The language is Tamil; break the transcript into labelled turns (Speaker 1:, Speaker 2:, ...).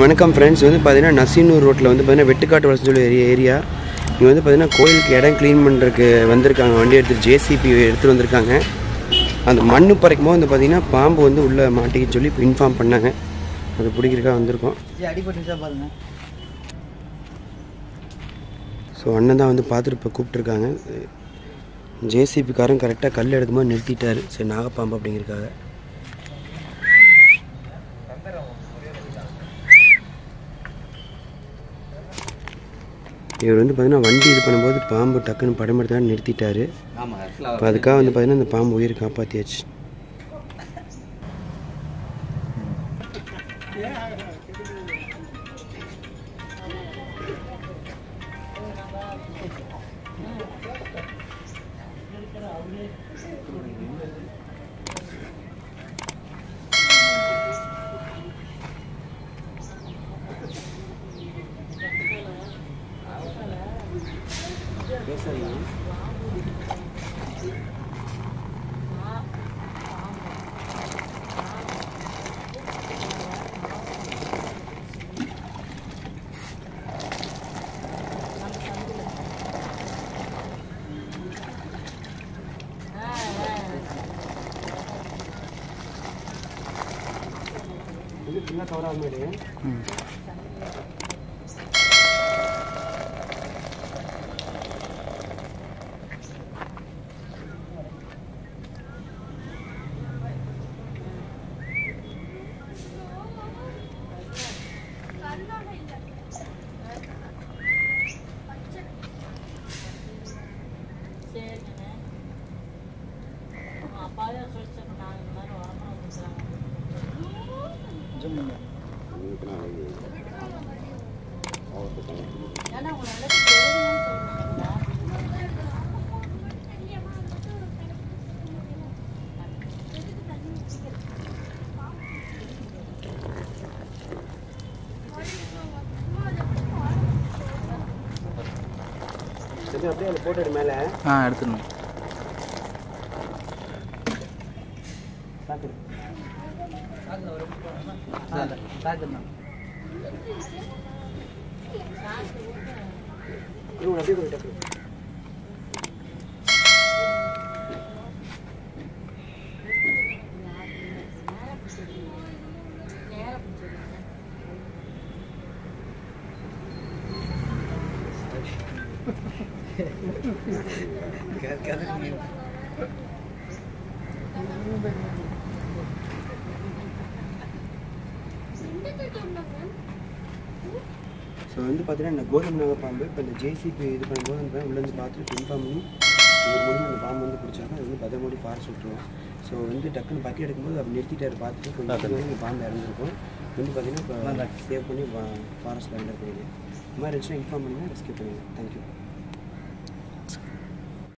Speaker 1: வணக்கம் ஃப்ரெண்ட்ஸ் வந்து பார்த்தீங்கன்னா நசீனூர் ரோட்டில் வந்து பார்த்தீங்கன்னா வெட்டுக்காட்டு வளர்ச்சி சொல்லி ஏரியா ஏரியா இங்கே வந்து பார்த்தீங்கன்னா கோயிலுக்கு இடம் க்ளீன் பண்ணுறதுக்கு வந்திருக்காங்க வண்டி எடுத்துட்டு ஜேசிபி எடுத்துகிட்டு வந்திருக்காங்க அந்த மண்ணு பறைக்கும் போது வந்து பார்த்தீங்கன்னா பாம்பு வந்து உள்ளே மாட்டிக்கின்னு சொல்லி இப்போ இன்ஃபார்ம் பண்ணாங்க அது பிடிக்கிறதுக்காக வந்திருக்கோம்
Speaker 2: ஜி அடிபட்டுச்சா பாருங்க
Speaker 1: ஸோ அண்ணன் தான் வந்து பார்த்துட்டு இப்போ கூப்பிட்ருக்காங்க ஜேசிபிக்காரன் கரெக்டாக கல் எடுக்கும்போது நிறுத்திட்டாரு சரி நாகப்பாம்பு அப்படிங்கிறக்காக இவர் வந்து பார்த்தீங்கன்னா வண்டி இது பண்ணும்போது பாம்பு டக்குன்னு படம் எடுத்தாலும் நிறுத்திட்டாரு
Speaker 2: ஆமாம் ஆக்சுவலாக
Speaker 1: இப்போ அதுக்காக வந்து பார்த்தீங்கன்னா அந்த பாம்பு உயிர் காப்பாற்றியாச்சு இது ஃபுல்லாக கவர் ஆக மாதிரி சரி அப்படியே அதை போட்டுடு மேலே
Speaker 2: ஆ எடுத்துடணும்
Speaker 1: பார்க்குறேன் இன்னும் அப்படியே கொஞ்சம் டக்கு ஸோ வந்து பார்த்தீங்கன்னா இந்த கோதுமை நகை பாம்பு இப்போ இந்த ஜேசிபி இது பண்ணும்போது அந்த உள்ளேருந்து பார்த்துட்டு இன்ஃபார்ம் பண்ணி ஒரு மூலியம் அந்த பாம்பு வந்து பிடிச்சாங்க அது வந்து பதமோடி ஃபாரஸ்ட் விட்டுருவோம் ஸோ வந்து டக்குன்னு பக்கெட் எடுக்கும்போது அவர் நிறுத்திட்டாரு பார்த்துட்டு கொஞ்சம் இந்த பாம்பு இறந்துருக்கும் வந்து பார்த்தீங்கன்னா இப்போ சேவ் பண்ணி ஃபாரஸ்ட்டில் என்டர் பண்ணிடுங்க இந்த மாதிரி இருந்துச்சுன்னா இன்ஃபார்ம் பண்ணுங்கள் ரெஸ்கியூ பண்ணுங்கள் தேங்க்யூ